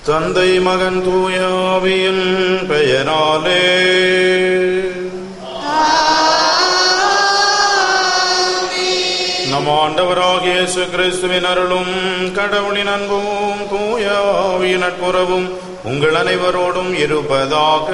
தந்தை மகன் தூயாவியின் பெயராலே நம் ஆண்டவராகிய இயேசு கிறிஸ்துவின் அருளும் கடவுளின் அன்பும் தூயாவியின் நட்புறவும் உங்கள் அனைவரோடும் இருப்பதாக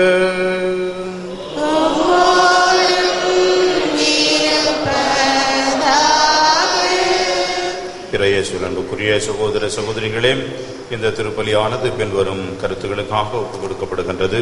இறையேசுவில் அன்புக்குரிய சகோதர சகோதரிகளே இந்த திருப்பலியானது பின்வரும் கருத்துக்களுக்காக ஒப்புக் கொடுக்கப்படுகின்றது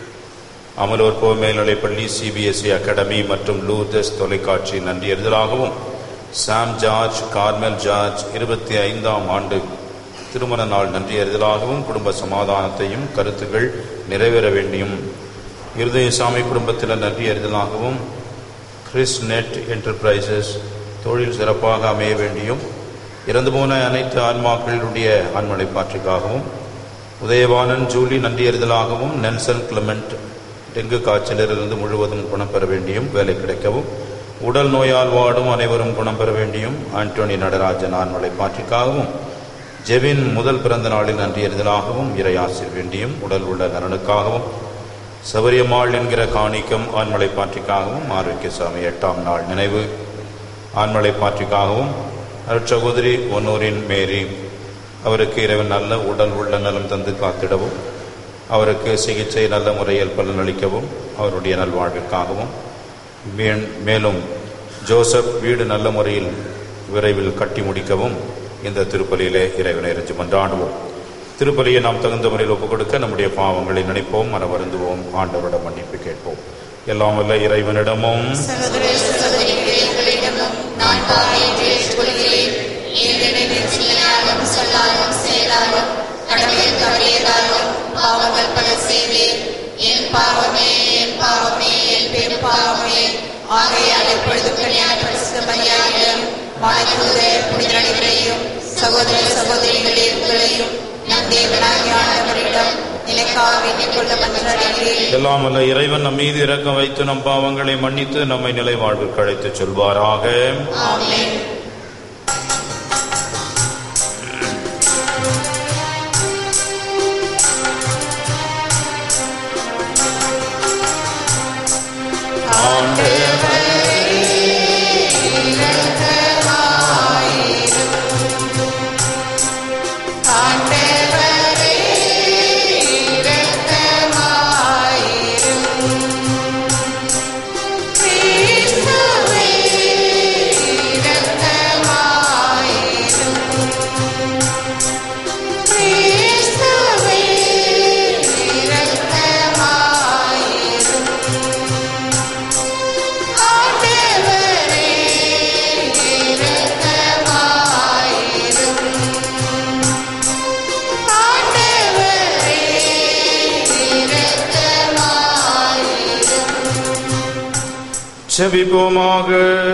அமலோர் போ மேல்நிலைப்பள்ளி சிபிஎஸ்இ அகாடமி மற்றும் லூதஸ் தொலைக்காட்சி நன்றியறிதலாகவும் சாம் ஜார்ஜ் கார்மெல் ஜார்ஜ் இருபத்தி ஐந்தாம் ஆண்டு திருமண நாள் நன்றியறிதலாகவும் குடும்ப சமாதானத்தையும் கருத்துக்கள் நிறைவேற வேண்டியும் இருதயசாமி குடும்பத்தினர் நன்றியறிதலாகவும் கிறிஸ் நெட் என்டர்பிரைசஸ் தொழில் சிறப்பாக அமைய வேண்டியும் இறந்து போன அனைத்து ஆன்மாக்களுடைய ஆண்மலை பாற்றுக்காகவும் உதயவானன் ஜூலி நன்றியறிதலாகவும் நெல்சன் கிளமெண்ட் டெங்கு காய்ச்சலிலிருந்து முழுவதும் குணம் பெற வேண்டியும் வேலை கிடைக்கவும் உடல் நோயால் வாடும் அனைவரும் குணம் பெற வேண்டியும் ஆண்டோனி நடராஜன் ஆண்மலை பாற்றிக்காகவும் ஜெவின் முதல் பிறந்த நாளில் நன்றியறிதலாகவும் இறையாசிர் வேண்டியும் உடல் உள்ள நலனுக்காகவும் சபரியம்மாள் என்கிற காணிக்கம் ஆண்மலை பாற்றிக்காகவும் ஆரோக்கியசாமி எட்டாம் நாள் நினைவு ஆண்மலை பாற்றிக்காகவும் அருட்சகோதரி ஒன்னூரின் மேரி அவருக்கு இறைவன் நல்ல உடல் உள்ள நலம் தந்து காத்திடவும் அவருக்கு சிகிச்சை நல்ல முறையில் பலனளிக்கவும் அவருடைய நல்வாழ்விற்காகவும் மே- மேலும் ஜோசப் வீடு நல்ல முறையில் விரைவில் கட்டி முடிக்கவும் இந்த திருப்பலியிலே இறைவனை இறைஞ்சி மன்றாடுவோம் திருப்பலியை நாம் தகுந்த முறையில் ஒப்புக் கொடுக்க நம்முடைய பாவங்களை நினைப்போம் மன வருந்துவோம் ஆண்டவரிடம் மன்னிப்பு கேட்போம் எல்லாம் வல்ல இறைவனிடமும் சகோதர சகோதரிகளே உங்களிடமும் நான் பாவையை ஏற்றுக்கொள்கிறேன் ஏனெனில் சிலையாலும் சொல்லாலும் செயலாலும் கடமையில் தவறியதாலும் பாவங்கள் பல செய்தேன் என் பாவமே என் பாவமே என் பெரும் பாவமே ஆகையால் எப்பொழுது கல்யாண பரிசுத்த மையாவிடம் வாழ்த்துவத புனித அனைவரையும் சகோதர சகோதரிகளே உங்களையும் நம் தேவனாகிய ஆண்டவரிடம் எனக்காக வேண்டிக் கொள்ள மன்றாடுகிறேன் எல்லாம் வல்ல இறைவன் நம் மீது இரக்கம் வைத்து நம் பாவங்களை மன்னித்து நம்மை நிலை வாழ்வுக்கு அழைத்துச் செல்வாராக ஆமென் செபிப்போமாக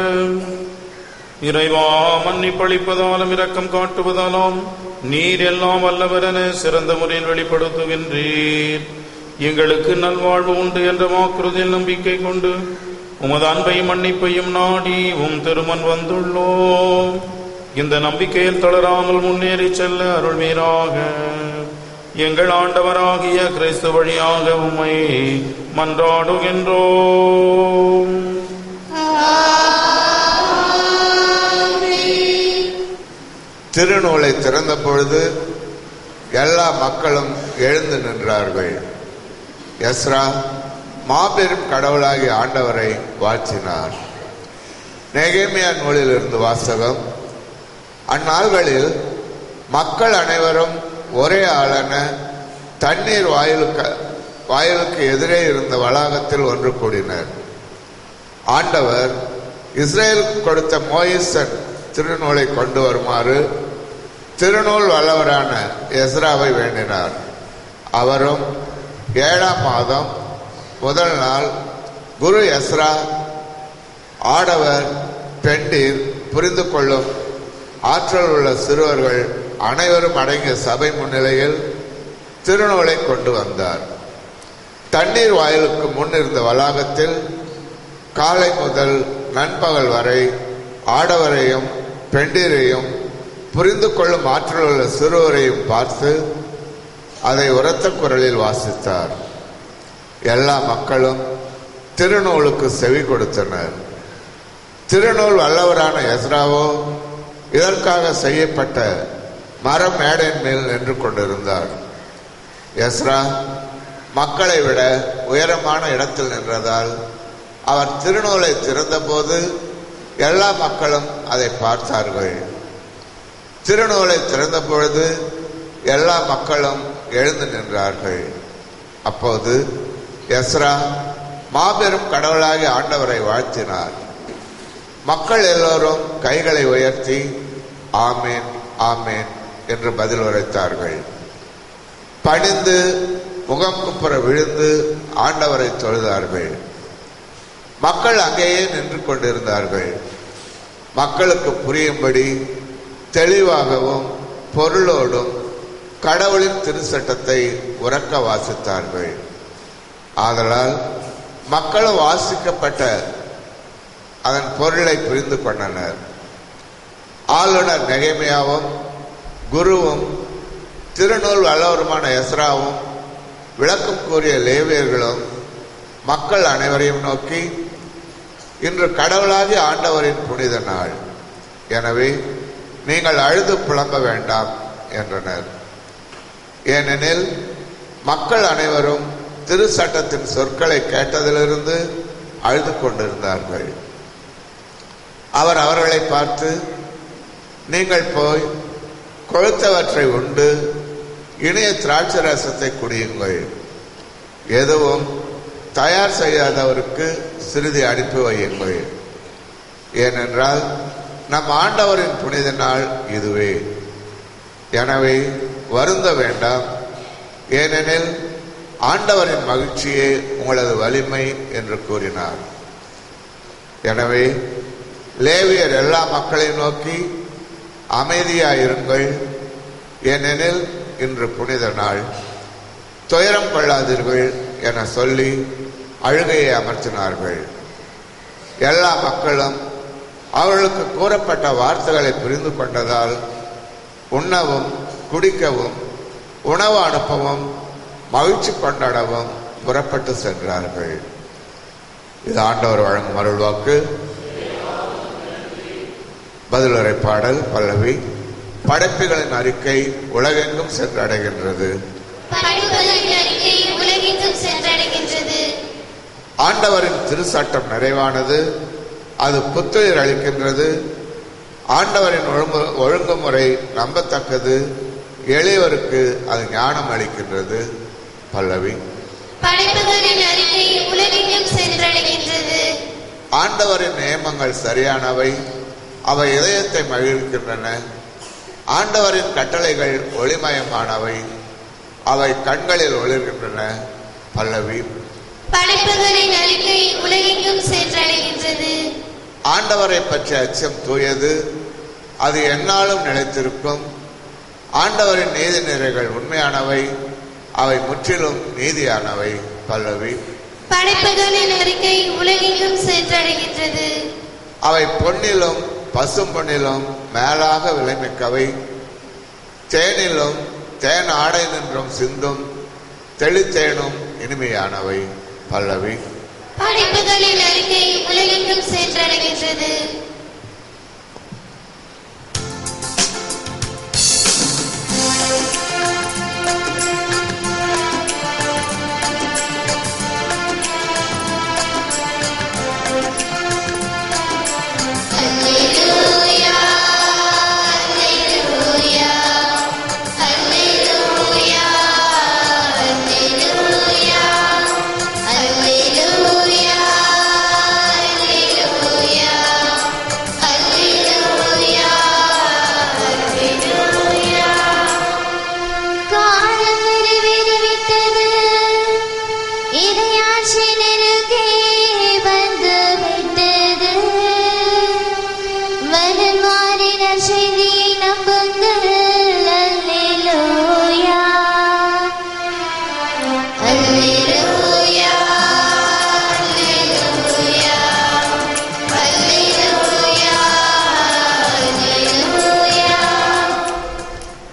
இறைவா மன்னிப்பளிப்பதாலும் இரக்கம் காட்டுவதாலும் நீர் எல்லாம் வல்லவரென சிறந்த முறையில் வெளிப்படுத்துகின்றீர் எங்களுக்கு நல்வாழ்வு உண்டு என்ற வாக்குறுதியில் நம்பிக்கை கொண்டு உமது அன்பையும் மன்னிப்பையும் நாடி உம் திருமன் வந்துள்ளோம் இந்த நம்பிக்கையில் தொடராமல் முன்னேறி செல்ல அருள்வீராக எங்கள் ஆண்டவராகிய கிறிஸ்து வழியாக உம்மை மன்றாடுகின்றோம் திருநூலை திறந்த பொழுது எல்லா மக்களும் எழுந்து நின்றார்கள் எஸ்ரா மாபெரும் கடவுளாகிய ஆண்டவரை வாழ்த்தினார் நெகேமியா நூலிலிருந்து வாசகம் அந்நாள்களில் மக்கள் அனைவரும் ஒரே ஆளான தண்ணீர் வாயிலுக்கு வாயிலுக்கு எதிரே இருந்த வளாகத்தில் ஒன்று கூடினர் ஆண்டவர் இஸ்ரேல் கொடுத்த மோயிசன் திருநூலை கொண்டு வருமாறு திருநூல் வல்லவரான எஸ்ராவை வேண்டினார் அவரும் ஏழாம் மாதம் முதல் நாள் குரு எஸ்ரா ஆடவர் பெண்டீர் புரிந்து கொள்ளும் ஆற்றல் உள்ள சிறுவர்கள் அனைவரும் அடங்கிய சபை முன்னிலையில் திருநூலை கொண்டு வந்தார் தண்ணீர் வாயிலுக்கு முன் இருந்த வளாகத்தில் காலை முதல் நண்பகல் வரை ஆடவரையும் பெண்டீரையும் புரிந்து கொள்ளும் ஆற்றல் உள்ள சிறுவரையும் பார்த்து அதை உரத்த குரலில் வாசித்தார் எல்லா மக்களும் திருநூலுக்கு செவி கொடுத்தனர் திருநூல் வல்லவரான எஸ்ராவோ இதற்காக செய்யப்பட்ட மர மேடையின் மேல் நின்று கொண்டிருந்தார் எஸ்ரா மக்களை விட உயரமான இடத்தில் நின்றதால் அவர் திருநூலை திறந்தபோது எல்லா மக்களும் அதை பார்த்தார்கள் திருநூலை திறந்த பொழுது எல்லா மக்களும் எழுந்து நின்றார்கள் அப்போது எஸ்ரா மாபெரும் கடவுளாகி ஆண்டவரை வாழ்த்தினார் மக்கள் எல்லோரும் கைகளை உயர்த்தி ஆமேன் ஆமேன் என்று பதில் உரைத்தார்கள் பணிந்து முகம் குப்புற விழுந்து ஆண்டவரை தொழுதார்கள் மக்கள் அங்கேயே நின்று கொண்டிருந்தார்கள் மக்களுக்கு புரியும்படி தெளிவாகவும் பொருளோடும் கடவுளின் திருச்சட்டத்தை உறக்க வாசித்தார்கள் ஆதலால் மக்களும் வாசிக்கப்பட்ட அதன் பொருளை புரிந்து கொண்டனர் ஆளுநர் நெகமையாவும் குருவும் திருநூல் வல்லவருமான எஸ்ராவும் விளக்கம் கூறிய லேவியர்களும் மக்கள் அனைவரையும் நோக்கி இன்று கடவுளாகி ஆண்டவரின் புனித நாள் எனவே நீங்கள் அழுது புலம்ப வேண்டாம் என்றனர் ஏனெனில் மக்கள் அனைவரும் திரு சட்டத்தின் சொற்களை கேட்டதிலிருந்து அழுது கொண்டிருந்தார்கள் அவர் அவர்களை பார்த்து நீங்கள் போய் கொழுத்தவற்றை உண்டு இணைய திராட்சை ரசத்தை குடியுங்கள் எதுவும் தயார் செய்யாதவருக்கு சிறிது அனுப்பி வையுங்கள் ஏனென்றால் நம் ஆண்டவரின் புனித நாள் இதுவே எனவே வருந்த வேண்டாம் ஏனெனில் ஆண்டவரின் மகிழ்ச்சியே உங்களது வலிமை என்று கூறினார் எனவே லேவியர் எல்லா மக்களையும் நோக்கி அமைதியாயிருங்கள் ஏனெனில் இன்று புனித நாள் துயரம் கொள்ளாதீர்கள் என சொல்லி அழுகையை அமர்த்தினார்கள் எல்லா மக்களும் அவர்களுக்கு கூறப்பட்ட வார்த்தைகளை புரிந்து கொண்டதால் உண்ணவும் குடிக்கவும் உணவு அனுப்பவும் மகிழ்ச்சி கொண்டாடவும் புறப்பட்டு சென்றார்கள் இது ஆண்டவர் வழங்கும் அருள்வாக்கு பதிலுரை பாடல் பல்லவி படைப்புகளின் அறிக்கை உலகெங்கும் சென்றடைகின்றது படைப்புகளின் அறிக்கை உலகெங்கும் சென்றடைகின்றது ஆண்டவரின் திருச்சட்டம் நிறைவானது அது புத்துயிர் அளிக்கின்றது ஆண்டவரின் ஒழுங்கு ஒழுங்குமுறை நம்பத்தக்கது எளியவருக்கு அது ஞானம் அளிக்கின்றது பல்லவி படைப்புகளின் அறிக்கை உலகெங்கும் சென்றடைகின்றது ஆண்டவரின் நியமங்கள் சரியானவை அவை இதயத்தை மகிழ்கின்றன ஆண்டவரின் கட்டளைகள் ஒளிமயமானவை அவை கண்களில் ஒளிர்கின்றன பல்லவி படைப்புகளின் அறிக்கை உலகெங்கும் சென்றடைகின்றது ஆண்டவரை பற்றிய அச்சம் தூயது அது எந்நாளும் நிலைத்திருக்கும் ஆண்டவரின் நீதி நிறைகள் உண்மையானவை அவை முற்றிலும் நீதியானவை பல்லவி படைப்புகளின் அறிக்கை உலகெங்கும் சென்றடைகின்றது அவை பொன்னிலும் பசும் பொன்னிலும் மேலாக விலைமிக்கவை தேனிலும் தேன் ஆடை நின்றும் சிந்தும் தெளித்தேனும் இனிமையானவை பல்லவி படைப்புகளின் அறிக்கை உலகெங்கும் சென்றடைகின்றது Alleluia, Alleluia, Alleluia, Alleluia, Alleluia, Alleluia,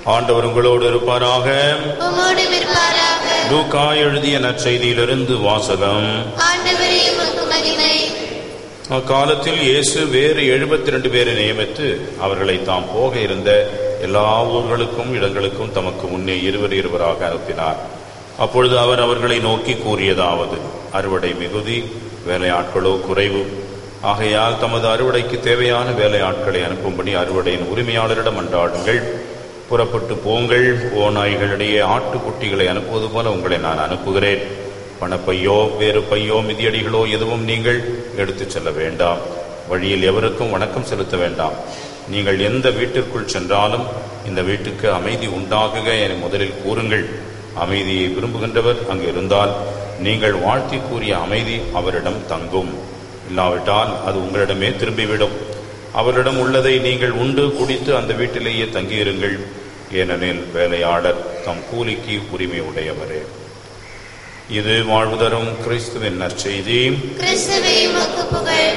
ஆண்டவர் உங்களோடு இருப்பாராக உம்மோடு இருப்பாராக லூக்கா எழுதிய நற்செய்தியிலிருந்து வாசகம் ஆண்டவரே உமக்கு மகிமை அக்காலத்தில் இயேசு வேறு எழுபத்தி ரெண்டு பேரை நியமித்து அவர்களை தாம் போக இருந்த எல்லா ஊர்களுக்கும் இடங்களுக்கும் தமக்கு முன்னே இருவர் இருவராக அனுப்பினார் அப்பொழுது அவர் அவர்களை நோக்கி கூறியதாவது அறுவடை மிகுதி வேலையாட்களோ குறைவு ஆகையால் தமது அறுவடைக்கு தேவையான வேலையாட்களை அனுப்பும்படி அறுவடையின் உரிமையாளரிடம் அன்றாடுங்கள் புறப்பட்டு போங்கள் ஓநாய்களிடையே ஆட்டுக்குட்டிகளை அனுப்புவது போல உங்களை நான் அனுப்புகிறேன் பணப்பையோ வேறு பையோ மிதியடிகளோ எதுவும் நீங்கள் எடுத்துச் செல்ல வேண்டாம் வழியில் எவருக்கும் வணக்கம் செலுத்த வேண்டாம் நீங்கள் எந்த வீட்டிற்குள் சென்றாலும் இந்த வீட்டுக்கு அமைதி உண்டாகுக என முதலில் கூறுங்கள் அமைதியை விரும்புகின்றவர் அங்கு இருந்தால் நீங்கள் வாழ்த்தி கூறிய அமைதி அவரிடம் தங்கும் இல்லாவிட்டால் அது உங்களிடமே திரும்பிவிடும் அவரிடம் உள்ளதை நீங்கள் உண்டு குடித்து அந்த வீட்டிலேயே தங்கியிருங்கள் ஏனெனில் வேலையாளர் தம் கூலிக்கு உரிமை உடையவரே இது வாழ்வு தரும் கிறிஸ்துவின் நற்செய்தி கிறிஸ்துவே உமக்கு புகழ்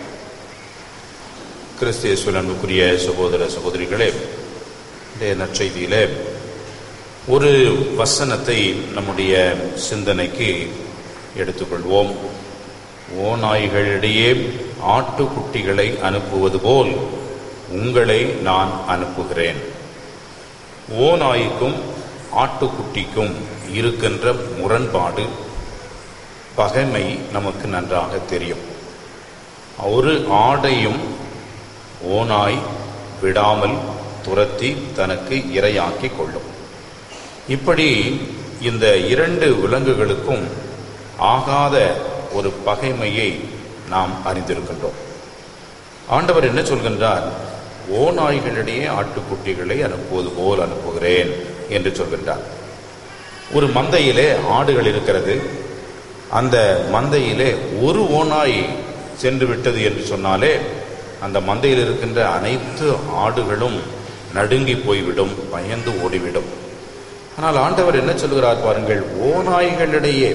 கிறிஸ்தியேசுவில் அன்புக்குரிய சகோதர சகோதரிகளே இன்றைய நற்செய்தியிலே ஒரு வசனத்தை நம்முடைய சிந்தனைக்கு எடுத்துக்கொள்வோம் ஓநாய்களிடையே ஆட்டுக்குட்டிகளை அனுப்புவது போல் உங்களை நான் அனுப்புகிறேன் ஓநாய்க்கும் ஆட்டுக்குட்டிக்கும் இருக்கின்ற முரண்பாடு பகைமை நமக்கு நன்றாக தெரியும் ஒரு ஆடையும் ஓநாய் விடாமல் துரத்தி தனக்கு இரையாக்கி கொள்ளும் இப்படி இந்த இரண்டு விலங்குகளுக்கும் ஆகாத ஒரு பகைமையை நாம் அறிந்திருக்கின்றோம் ஆண்டவர் என்ன சொல்கின்றார் ஓநாய்களிடையே ஆட்டுக்குட்டிகளை அனுப்புவது போல் அனுப்புகிறேன் என்று சொல்கின்றார் ஒரு மந்தையிலே ஆடுகள் இருக்கிறது அந்த மந்தையிலே ஒரு ஓநாய் சென்று விட்டது என்று சொன்னாலே அந்த மந்தையில் இருக்கின்ற அனைத்து ஆடுகளும் நடுங்கி போய்விடும் பயந்து ஓடிவிடும் ஆனால் ஆண்டவர் என்ன சொல்கிறார் பாருங்கள் ஓநாய்களிடையே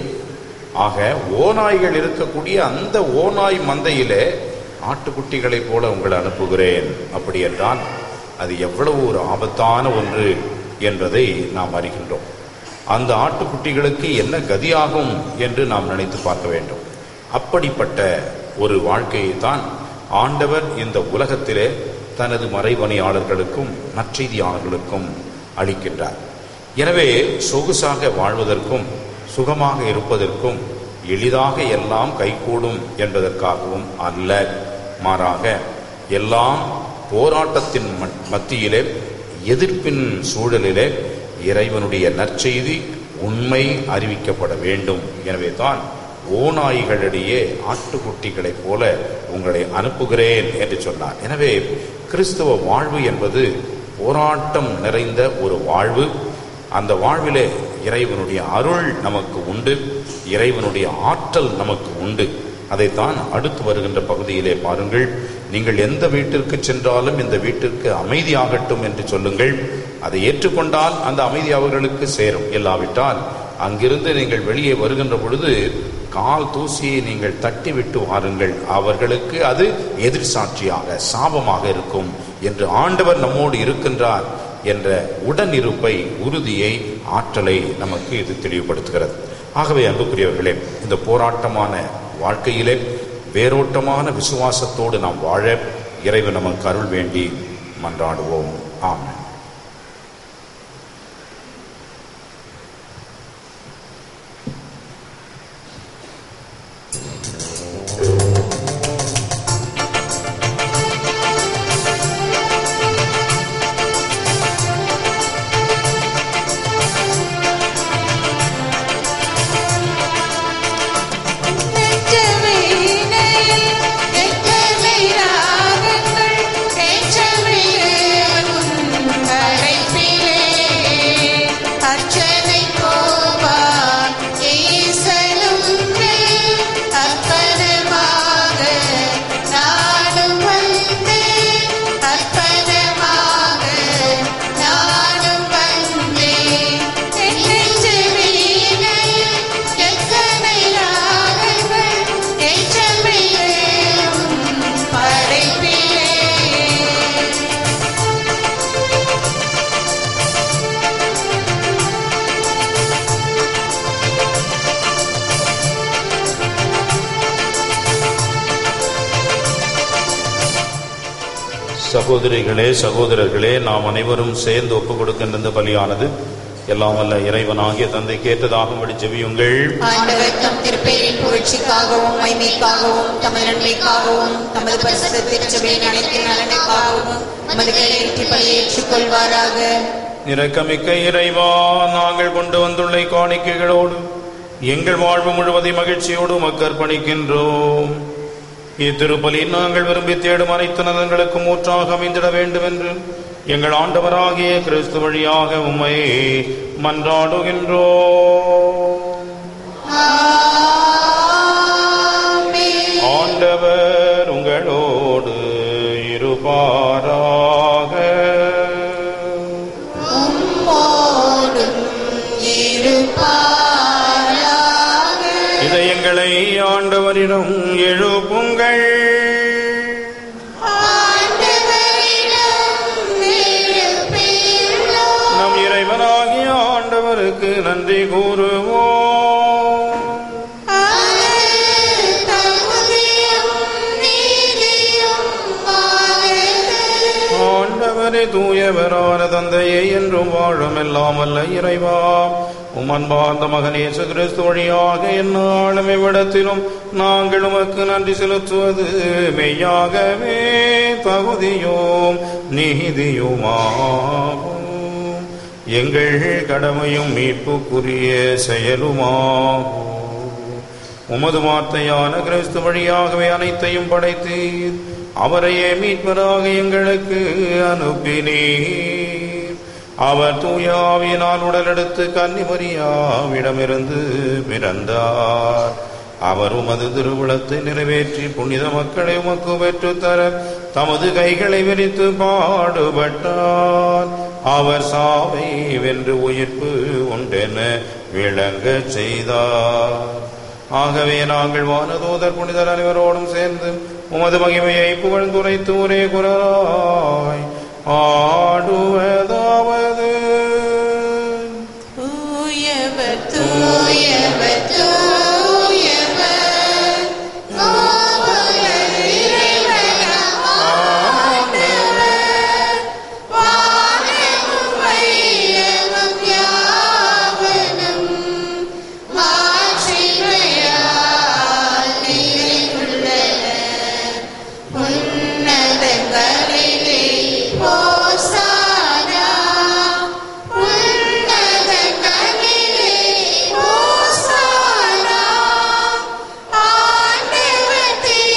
ஆக ஓநாய்கள் இருக்கக்கூடிய அந்த ஓநாய் மந்தையிலே ஆட்டுக்குட்டிகளைப் போல உங்களை அனுப்புகிறேன் அப்படி என்றால் அது எவ்வளவு ஒரு ஆபத்தான ஒன்று என்பதை நாம் அறிகின்றோம் அந்த ஆட்டுக்குட்டிகளுக்கு என்ன கதியாகும் என்று நாம் நினைத்து பார்க்க வேண்டும் அப்படிப்பட்ட ஒரு வாழ்க்கையை தான் ஆண்டவர் இந்த உலகத்திலே தனது மறைபணியாளர்களுக்கும் நற்செய்தியாளர்களுக்கும் அளிக்கின்றார் எனவே சொகுசாக வாழ்வதற்கும் சுகமாக இருப்பதற்கும் எளிதாக எல்லாம் கைகூடும் என்பதற்காகவும் அல்ல மாறாக எல்லாம் போராட்டத்தின் ம- மத்தியிலே எதிர்ப்பின் சூழலிலே இறைவனுடைய நற்செய்தி உண்மை அறிவிக்கப்பட வேண்டும் எனவே தான் ஓநாய்களிடையே ஆட்டுக்குட்டிகளைப் போல உங்களை அனுப்புகிறேன் என்று சொன்னார் எனவே கிறிஸ்தவ வாழ்வு என்பது போராட்டம் நிறைந்த ஒரு வாழ்வு அந்த வாழ்விலே இறைவனுடைய அருள் நமக்கு உண்டு இறைவனுடைய ஆற்றல் நமக்கு உண்டு அதைத்தான் அடுத்து வருகின்ற பகுதியிலே பாருங்கள் நீங்கள் எந்த வீட்டிற்கு சென்றாலும் இந்த வீட்டிற்கு அமைதியாகட்டும் என்று சொல்லுங்கள் அதை ஏற்றுக்கொண்டால் அந்த அமைதி அவர்களுக்கு சேரும் இல்லாவிட்டால் அங்கிருந்து நீங்கள் வெளியே வருகின்ற பொழுது கால் தூசியை நீங்கள் தட்டி விட்டு வாருங்கள் அவர்களுக்கு அது எதிர் சாட்சியாக சாபமாக இருக்கும் என்று ஆண்டவர் நம்மோடு இருக்கின்றார் என்ற உடனிருப்பை உறுதியை ஆற்றலை நமக்கு இது தெளிவுபடுத்துகிறது ஆகவே அன்புக்குரியவர்களே இந்த போராட்டமான வாழ்க்கையிலே வேரோட்டமான விசுவாசத்தோடு நாம் வாழ இறைவன் நமக்கு அருள் வேண்டி மன்றாடுவோம் ஆமென் எத்தனை ராகங்கள் ஏற்றமில்லை சகோதரிகளே சகோதரர்களே நாம் அனைவரும் சேர்ந்து ஒப்புக் கொடுக்கின்ற இந்த பலியானது எல்லாம் வல்ல இறைவனாகிய தந்தை கேட்டதாகும்படி ஜெபியுங்கள் ஆண்டவர் தம் திருப்பெயரின் புகழ்ச்சிக்காகவும் மைமைக்காகவும் தமது நன்மைக்காகவும் தமது பரிசுத்த திருச்சபையின் அனைத்து நலனுக்காகவும் தமது கையெழுத்தி பலியேற்றுக் கொள்வாராக இரக்கமிக்க இறைவா நாங்கள் கொண்டு வந்துள்ள காணிக்கைகளோடு எங்கள் வாழ்வு முழுவதையும் மகிழ்ச்சியோடு உமக்கு அர்ப்பணிக்கின்றோம் இத்திருப்பலி நாங்கள் விரும்பி தேடும் அனைத்து நலன்களுக்கும் ஊற்றாக அமைந்திட வேண்டும் என்று எங்கள் ஆண்டவராகிய கிறிஸ்து வழியாக உம்மை மன்றாடுகின்றோம் ஆண்டவர் உங்களோடு இருப்பாராக உம்மோடும் இருப்பாராக இதயங்களை ஆண்டவரிடம் எழுப்புங்கள் நம் இறைவனாகிய ஆண்டவருக்கு நன்றி கூறுவோம் ஆண்டவரே தூயவரான தந்தையே என்றும் வாழும் எல்லாம் அல்ல இறைவா உமன்பார்ந்த மகனேசு கிறிஸ்து வழியாக எந்நாளும் இவ்விடத்திலும் நாங்கள் உமக்கு நன்றி செலுத்துவது மெய்யாகவே தகுதியோம் நீதியுமாகும் எங்கள் கடமையும் மீட்புக்குரிய செயலுமாகும் உமது வார்த்தையான கிறிஸ்து வழியாகவே அனைத்தையும் படைத்தீர் அவரையே மீட்பராக எங்களுக்கு அனுப்பினீர் அவர் தூய ஆவியினால் உடலெடுத்து கன்னிமரியாவிடமிருந்து பிறந்தார் அவர் உமது திருவிழத்தை நிறைவேற்றி புனித மக்களை உமக்கு பெற்றுத்தர தமது கைகளை விரித்து பாடுபட்டார் அவர் சாவை வென்று உயிர்ப்பு உண்டென விளங்கச் செய்தார் ஆகவே நாங்கள் வானதூதர் புனிதர் அனைவரோடும் சேர்ந்து உமது மகிமையை புகழ்ந்துரைத்து ஒரே குரலாய் ஆடுவதாவது தூயவர் தூயவர் தூயவர் ஆண்டவர் இறைவனாம் ஆண்டவர் வானமும் வையமும் யாவனும் மாட்சிமையால் நிறைந்துள்ளன உன்னதங்களிலே ஹோசானா உன்னதங்களிலே ஹோசானா ஆண்டவர்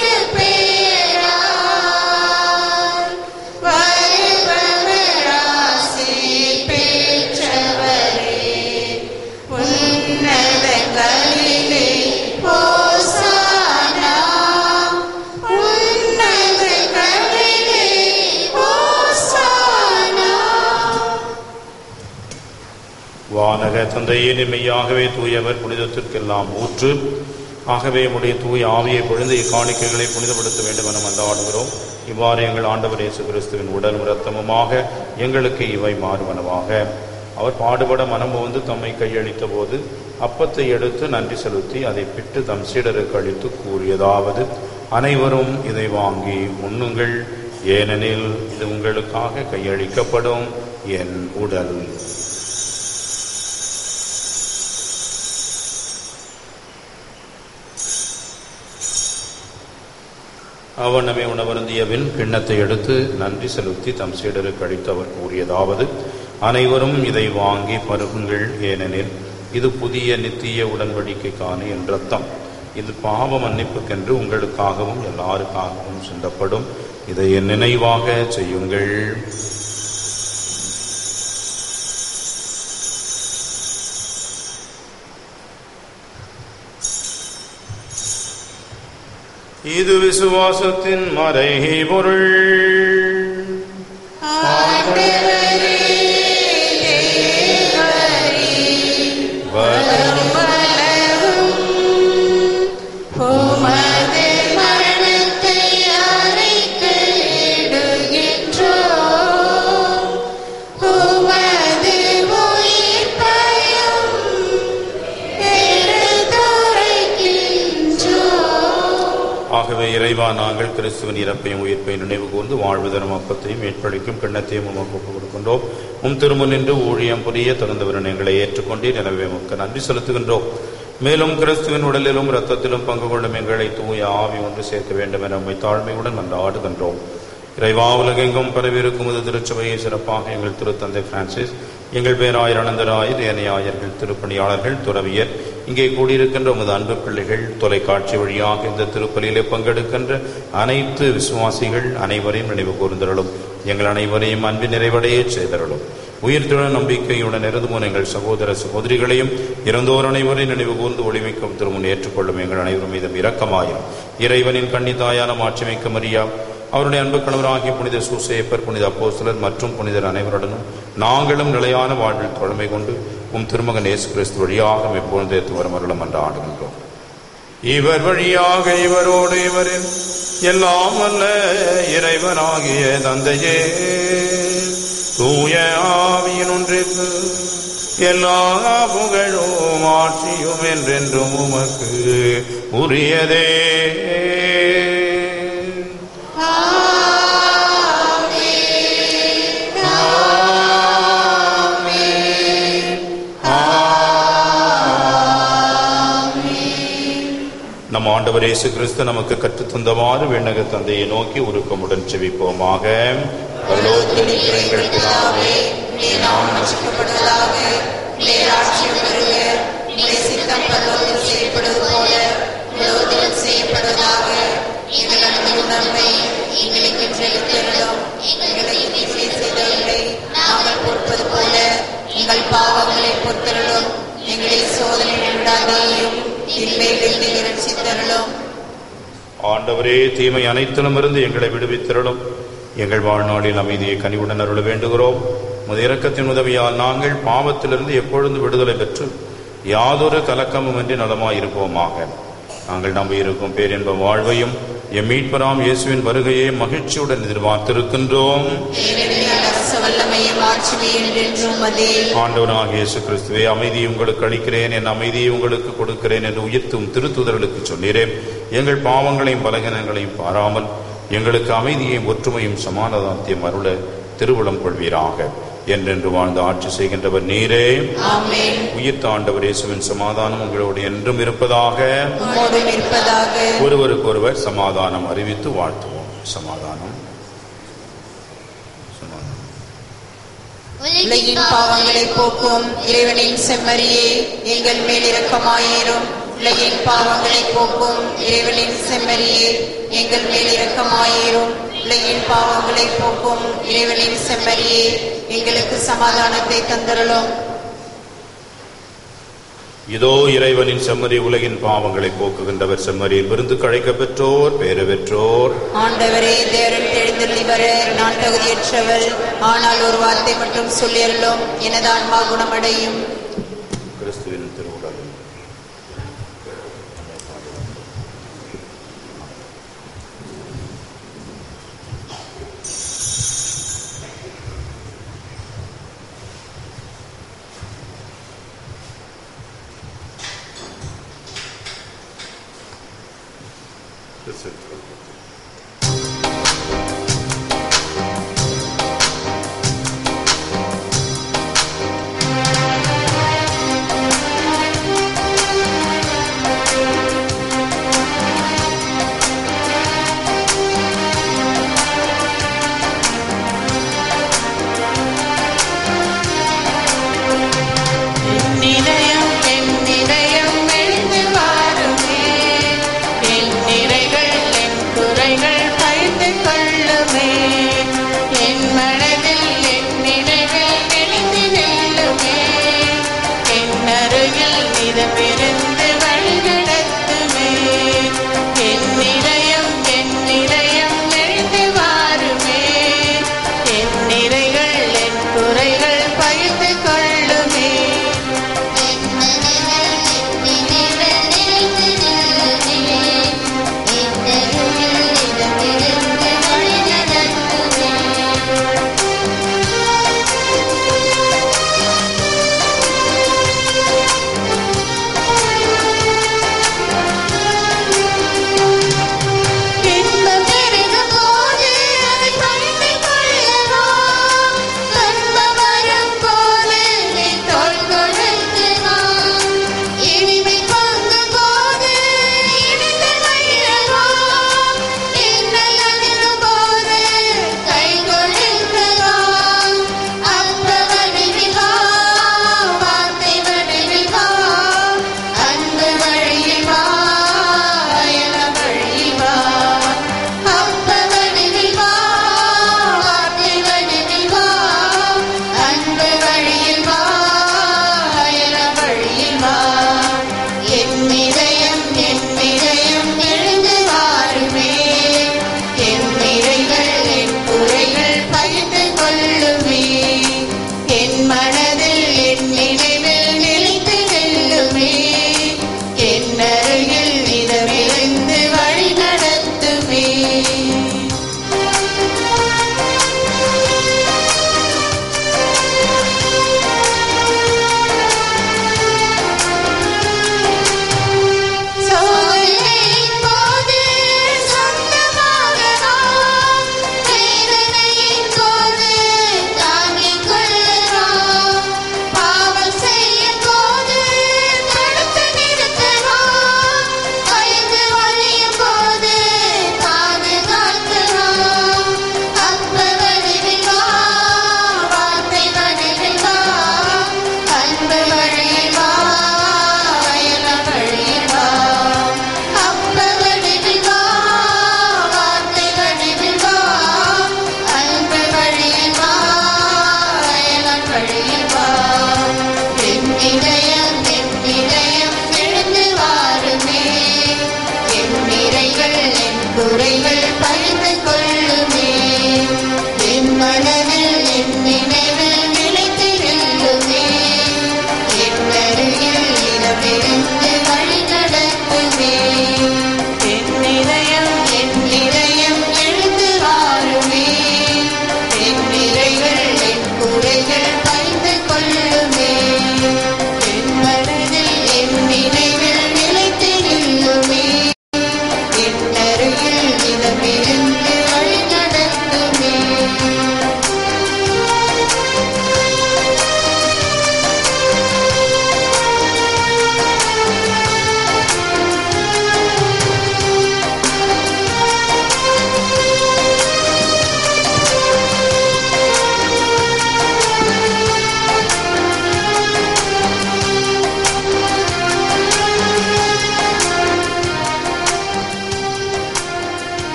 திருப்பெயரால் வருபவர் ஆசி பெற்றவரே உன்னதங்களிலே ஹோசானா உன்னதங்களிலே ஹோசானா வானக தந்தையே மெய்யாகவே தூயவர் புனிதத்திற்கெல்லாம் ஊற்று ஆகவே உடைய தூய ஆவியை பொழுது இக்காணிக்கைகளை புனிதப்படுத்த வேண்டும் என மன்றாடுகிறோம் இவ்வாறு எங்கள் ஆண்டவர் இயேசு கிறிஸ்துவின் உடல் இரத்தமுமாக எங்களுக்கு இவை மாறுவனவாக அவர் பாடுபட மனம் வந்து தம்மை கையளித்த போது அப்பத்தை எடுத்து நன்றி செலுத்தி அதை பிட்டு தம் சீடருக்கு அளித்து கூறியதாவது அனைவரும் இதை வாங்கி உண்ணுங்கள் ஏனெனில் இது உங்களுக்காக கையளிக்கப்படும் என் உடல் அவனமே உணவருந்தியபின் கிண்ணத்தை எடுத்து நன்றி செலுத்தி தம் சீடருக்கு அளித்து அவர் கூறியதாவது அனைவரும் இதை வாங்கி பருகுங்கள் ஏனெனில் இது புதிய நித்திய உடன்படிக்கைக்கான என் ரத்தம் இது பாவ மன்னிப்புக்கென்று உங்களுக்காகவும் எல்லாருக்காகவும் சிந்தப்படும் இதை என் நினைவாக செய்யுங்கள் இது விசுவாசத்தின் மறை பொருள் வரும் உமது மரணத்தை அறிக்கையிடுகின்றோம். உமது உயிர்ப்பையும் எடுத்துரைக்கின்றோம். ஆகவே இறைவா நாங்கள் கிறிஸ்துவின் இறப்பையும் உயிர்ப்பையும் நினைவு கூர்ந்து வாழ்வு தரும் அப்பத்தையும் ஏற்பளிக்கும் கிண்ணத்தையும் உமக்கு ஒப்புக் கொடுக்கின்றோம் உம் திருமுன் நின்று ஊழியம் புரிய தகுந்தவரன் எங்களை ஏற்றுக்கொண்டீர் எனவே உமக்கு நன்றி செலுத்துகின்றோம் மேலும் கிறிஸ்துவின் உடலிலும் இரத்தத்திலும் பங்கு கொள்ளும் எங்களை தூய ஆவி ஒன்று சேர்க்க வேண்டும் என உம்மை தாழ்மையுடன் மன்றாடுகின்றோம் இறைவா உலகெங்கும் பரவிருக்கும் இது திருச்சபையை சிறப்பாக எங்கள் திருத்தந்தை பிரான்சிஸ் எங்கள் பேராயர் அனந்தராயர் ஏனையாயர்கள் திருப்பணியாளர்கள் துறவியர் இங்கே கூடியிருக்கின்ற உமது அன்பு பிள்ளைகள் தொலைக்காட்சி வழியாக இந்த திருப்பலியிலே பங்கெடுக்கின்ற அனைத்து விசுவாசிகள் அனைவரையும் நினைவு கூர்ந்தருளும் எங்கள் அனைவரையும் அன்பின் நிறைவடையே செய்தருளும் உயிர்த்துடன் நம்பிக்கையுடன் இருந்து முன் எங்கள் சகோதர சகோதரிகளையும் இறந்தோர் அனைவரையும் நினைவு கூர்ந்து ஒளிமிக்கும் திருமுன் ஏற்றுக்கொள்ளும் எங்கள் அனைவரும் மீதும் இரக்கமாயும் இறைவனின் கன்னித்தாயான மாட்சிமிக்க மரியா அவருடைய அன்பு கணவராகிய புனித சூசேப்பர் புனித அப்போஸ்தலர் மற்றும் புனிதர் அனைவருடனும் நாங்களும் நிலையான வாழ்வில் தொழமை கொண்டு உம் திருமகன் இயேசு கிறிஸ்து வழியாக எப்பொழுது வரும் அருளம் என்று ஆடுகின்றோம் இவர் வழியாக இவரோடு இவரில் எல்லாம் அல்ல இறைவனாகிய தந்தையே தூய ஆவியின் ஒன்றிற்கு எல்லா புகழும் ஆட்சியும் என்றென்றும் உமக்கு உரியதே நம் ஆண்டவர் இயேசு கிறிஸ்து நமக்கு கற்றுத் தந்தவாறு விண்ணக தந்தையை நோக்கி உருக்கமுடன் செவிப்போமாக பரலோகத்தில் இருக்கிற எங்கள் பிதாவே, உம்முடைய நாமம் ரட்சிக்கப்படுவதாக உம்முடைய ராஜ்யம் வருக உம்முடைய சித்தம் பரலோகத்தில் செய்யப்படுவது போல உலகத்திலும் செய்யப்படுவதாக எங்கள் அன்பு உணர்வை எங்களுக்கு செலுத்திருந்தோம் எங்களுக்கு தீமை செய்தவர்களை நாங்கள் பொறுப்பது போல எங்கள் பாவங்களை பொறுத்தருளும் எங்களை சோதனை உண்டாதையும் இன்மையிலிருந்து இரட்சித்தருளும் ஆண்டவரே தீமை அனைத்திலும் இருந்து எங்களை விடுவித்திரளும் எங்கள் வாழ்நாளில் அமைதியை கனிவுடன் அருள வேண்டுகிறோம் உமது இரக்கத்தின் உதவியால் நாங்கள் பாவத்திலிருந்து எப்பொழுது விடுதலை பெற்று யாதொரு கலக்கமுமின்றி நலமாயிருப்போமாக நாங்கள் நம்பியிருக்கும் பேரின்ப வாழ்வையும் எம் மீட்பராம் இயேசுவின் வருகையை மகிழ்ச்சியுடன் எதிர்பார்த்திருக்கின்றோம் ஏனெனில் அரச வல்லமையும் ஆட்சிமையும் என்றும் அதே ஆண்டவனாக இயேசு கிறிஸ்துவே அமைதியை உங்களுக்கு அளிக்கிறேன் என் அமைதியை உங்களுக்கு கொடுக்கிறேன் என்று உயிர்த்தும் திருத்துதர்களுக்கு சொன்னீரேன் எங்கள் பாவங்களையும் பலகீனங்களையும் பாராமல் எங்களுக்கு அமைதியையும் ஒற்றுமையும் சமாதானத்தையும் அருள திருவுளம் கொள்வீராக என்றென்று வாழ்ந்து ஆட்சி செய்கின்றவர் நீரே ஆமென் உயிர்த்த ஆண்டவர் இயேசுவின் சமாதானம் உங்களோடு என்றும் இருப்பதாக உம்மோடும் இருப்பதாக ஒருவருக்கொருவர் சமாதானம் அறிவித்து வாழ்த்துவோம் சமாதானம் சமாதானம் உலகின் பாவங்களை போக்கும் இறைவனின் செம்மறியே எங்கள் மேல் இரக்கமாயிரும் உலகின் பாவங்களை போக்கும் இறைவனின் செம்மறியே எங்கள் மேல் இரக்கமாயிரும் உலகின் பாவங்களை போக்கும் இறைவனின் செம்மறியே எங்களுக்கு சமாதானத்தை தந்தருளும் இதோ இறைவனின் செம்மறி உலகின் பாவங்களை போக்குகின்றவர் செம்மறியில் விருந்து கழைக்க பெற்றோர் பேறு பெற்றோர் ஆண்டவரே தேவரில் எழுந்தள்ளி வர நான் தகுதியற்றவள் ஆனால் ஒரு வார்த்தை மட்டும் சொல்லியருளும் எனது ஆன்மா குணமடையும் கிறிஸ்துவின் திருவுடல் கிறிஸ்துவின் திருவுடல். ஆ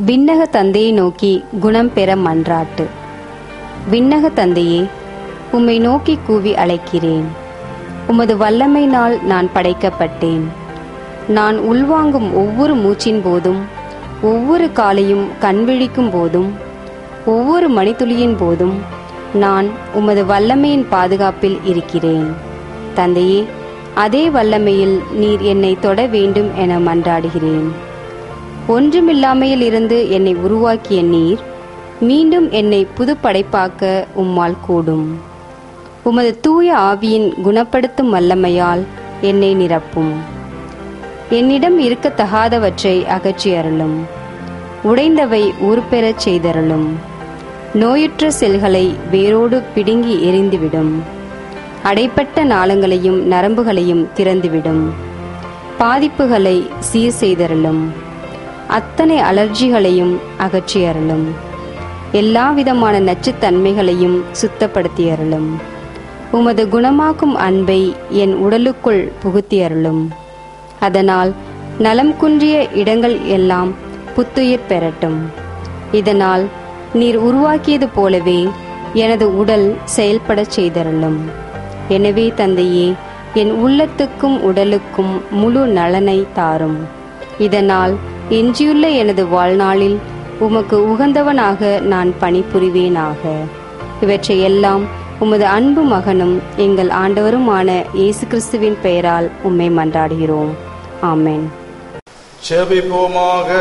விண்ணக தந்தையை நோக்கி குணம் பெற மன்றாட்டு விண்ணக தந்தையே உம்மை நோக்கி கூவி அழைக்கிறேன் உமது வல்லமையினால் நான் படைக்கப்பட்டேன் நான் உள்வாங்கும் ஒவ்வொரு மூச்சின் போதும் ஒவ்வொரு காலையும் கண்விழிக்கும் போதும் ஒவ்வொரு மணித்துளியின் போதும் நான் உமது வல்லமையின் பாதுகாப்பில் இருக்கிறேன் தந்தையே அதே வல்லமையில் நீர் என்னை தொட வேண்டும் என மன்றாடுகிறேன் ஒன்றுமில்லாமையில் இருந்து என்னை உருவாக்கிய நீர் மீண்டும் என்னை புது படைப்பாக்க உம்மால் கூடும் உமது தூய ஆவியின் குணப்படுத்தும் வல்லமையால் என்னை நிரப்பும் என்னிடம் இருக்கத்தகாதவற்றை அகற்றி அருளும் உடைந்தவை ஊர்பெறச் செய்தருளும் நோயுற்ற செல்களை வேரோடு பிடுங்கி எரிந்துவிடும் அடைப்பட்ட நாளங்களையும் நரம்புகளையும் திறந்துவிடும் பாதிப்புகளை சீர் செய்தருளும் அத்தனை அலர்ஜிகளையும் அகற்றி அருளும் எல்லா விதமான நச்சுத்தன்மைகளையும் சுத்தப்படுத்தி அருளும் உமது குணமாக்கும் அன்பை என் உடலுக்குள் புகுத்தி அருளும் அதனால் நலம் குன்றிய இடங்கள் எல்லாம் புத்துயிர் பெறட்டும் இதனால் நீர் உருவாக்கியது போலவே எனது உடல் செயல்படச் செய்தருளும் எனவே தந்தையே என் உள்ளத்துக்கும் உடலுக்கும் முழு நலனை தாரும் இதனால் எஞ்சியுள்ள எனது வாழ்நாளில் உமக்கு உகந்தவனாக நான் பணிபுரிவேனாக இவற்றை எல்லாம் உமது அன்பு மகனும் எங்கள் ஆண்டவருமான இயேசு கிறிஸ்துவின் பெயரால் உம்மை மன்றாடுகிறோம் ஆமென் செபிப்போமாக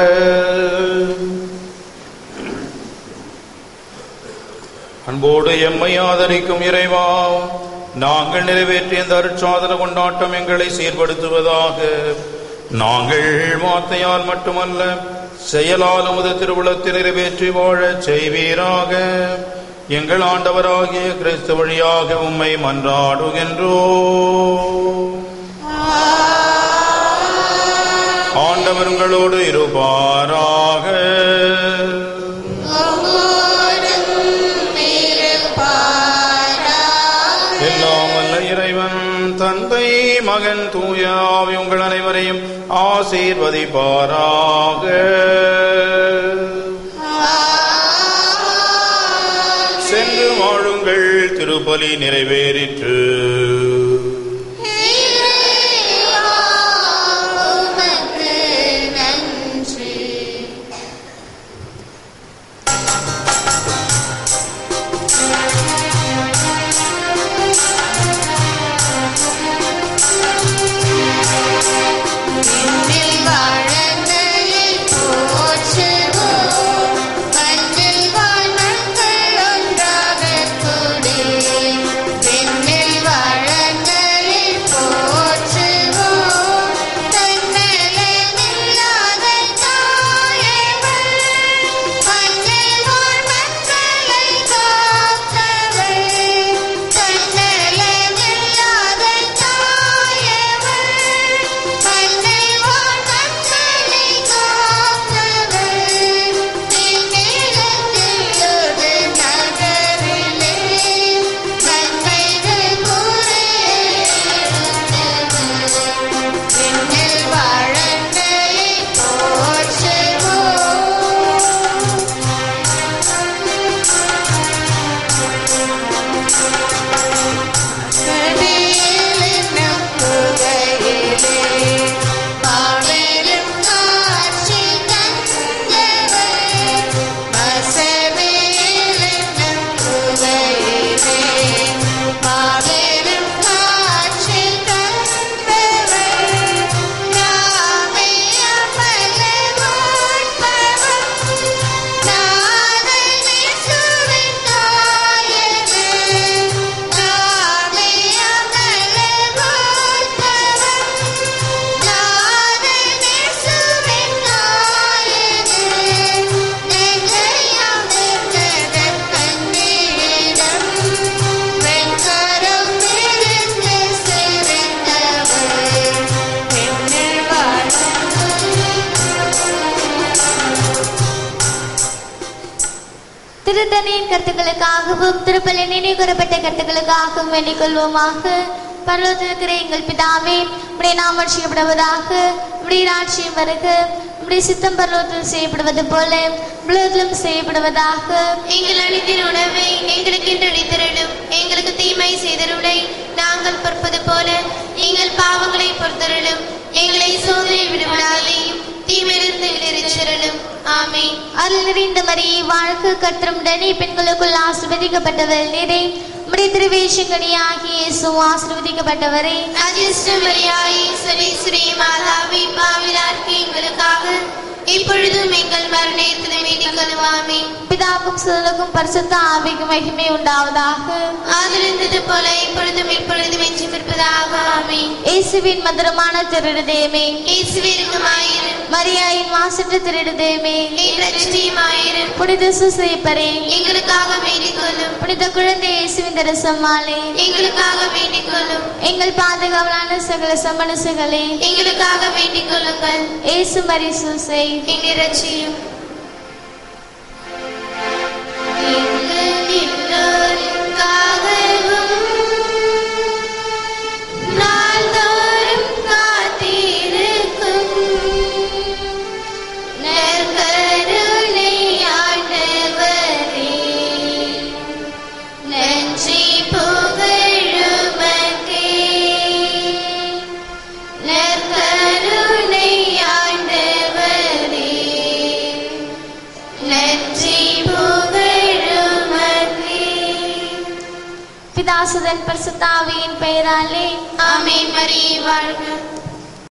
அன்போடு எம்மை ஆதரிக்கும் இறைவா நாங்கள் நிறைவேற்றிய இந்த அருட்சாதன கொண்டாட்டம் எங்களை சீர்படுத்துவதாக நாங்கள் வார்த்தையால் மட்டுமல்ல செயலால் உமது திருவுளத்தில் நிறைவேற்றி வாழச் செய்வீராக எங்கள் ஆண்டவராகிய கிறிஸ்து வழியாக உம்மை மன்றாடுகின்றோம் ஆண்டவர் உங்களோடு இருப்பாராக எல்லாம் வல்ல இறைவன் தந்தை மகன் தூய ஆவி உங்கள் அனைவரையும் ஆசீர்வதிப்பாராக சென்று வாழுங்கள் திருப்பலி நிறைவேறிற்று மண்ணில் வாழந்தலில் போற்றுவோம் மண்ணில் வாழ் மக்கள் ஒன்றாக கூடி பெண்ணில் வாழந்தலில் போற்றுவோம் தன்னலமில்லாத தாயவள் மண்ணில் வாழ் மக்களை காத்தவள் தன்னலமில்லாத தாயவள் மண்ணில் வாழ் மக்களை காத்தவள் நிலத்திலோடு நகரிலே நன்மைகள் புரிந்தவள் விண்ணில் வாழந்தலை போற்றுவோம் கடியிலும் நம்புகையிலே பாவலும் காட்சி தந்தவர் மசவேலும் நம்புகையிலே பாவலும் காட்சி தந்தவர் நாமே அமல வாழ்பவர் நாதன் இயேசுவின் தாயது நாமே அமல வாழ்பவர் நாதன் இயேசுவின் தாயது நெல்லையமிர்ந்தத கண்ணீரிடம் வெண்கரம் விரிந்து சிரித்தவர் பெண்ணில் வாழும் திருத்தணியின் கருத்துக்களுக்காகவும் திருப்பலி நினைவுகூரப்பட்ட கருத்துக்களுக்காகவும் வேண்டிக் கொள்வோமாக பரலோகத்தில் இருக்கிற எங்கள் பிதாவே உடைய நாம் ரட்சிக்கப்படுவதாக உடைய ராட்சியம் வருக உம்முடைய சித்தம் பரலோகத்தில் செய்யப்படுவது போல உலகத்திலும் செய்யப்படுவதாக எங்கள் அளித்தின் உணவை எங்களுக்கு இன்று அளித்திரளும் எங்களுக்கு தீமை செய்தருளை நாங்கள் பொறுப்பது போல எங்கள் பாவங்களை பொறுத்தருளும் எங்களை சோதனை விடுவிடாதையும் தீமையிலிருந்து விடுவிச்சிரளும் ஆமென் அருள் நிறைந்த மரியே வாழ்க்கை கத்திரமுடனே பெண்களுக்குள் ஆசிர்வதிக்கப்பட்டவர் நீரே உம்முடைய திருவேஷங்கனி ஆகிய இயேசு ஆசிர்வதிக்கப்பட்டவரே அஜிஷ்டமரியாயே சரீஸ்வரி மாதாவி பாவிலார்க்கு எங்களுக்காக இப்பொழுதும் எங்கள் மரணத்தில் வேண்டிக் கொள்வாமே பிதாக்கும் சுதலுக்கும் பரிசுத்த ஆவிக்கும் மகிமை உண்டாவதாக ஆதரிந்தது போல இப்பொழுதும் இப்பொழுதும் என்றும் இருப்பதாக ஆமென் இயேசுவின் மதுரமான திருடுதேமே இயேசுவிற்குமாயிரு மரியாயின் மாசற்ற திருடுதேமே என் ரட்சணியுமாயிரு புனித சுசைப்பரே எங்களுக்காக வேண்டிக் கொள்ளும் புனித குழந்தை இயேசுவின் தரசம்மாளே எங்களுக்காக வேண்டிக் கொள்ளும் எங்கள் பாதுகாவலான சகல சமணசுகளே எங்களுக்காக வேண்டிக் கொள்ளுங்கள் இயேசு மரி சூசை எங்களை ரட்சியும் எங்கள் எல்லோருக்காகவும் நாள்தோறும் காத்திருக்கும் நற்கருணை ஆண்டவரே, நன்றி புகழுமக்கே. நற்கருணை ஆண்டவரே, நன்றி புகழுமக்கே. பிதாசுதன் பரிசுத்தாவியின் பெயராலே ஆமென் மரியே வாழ்க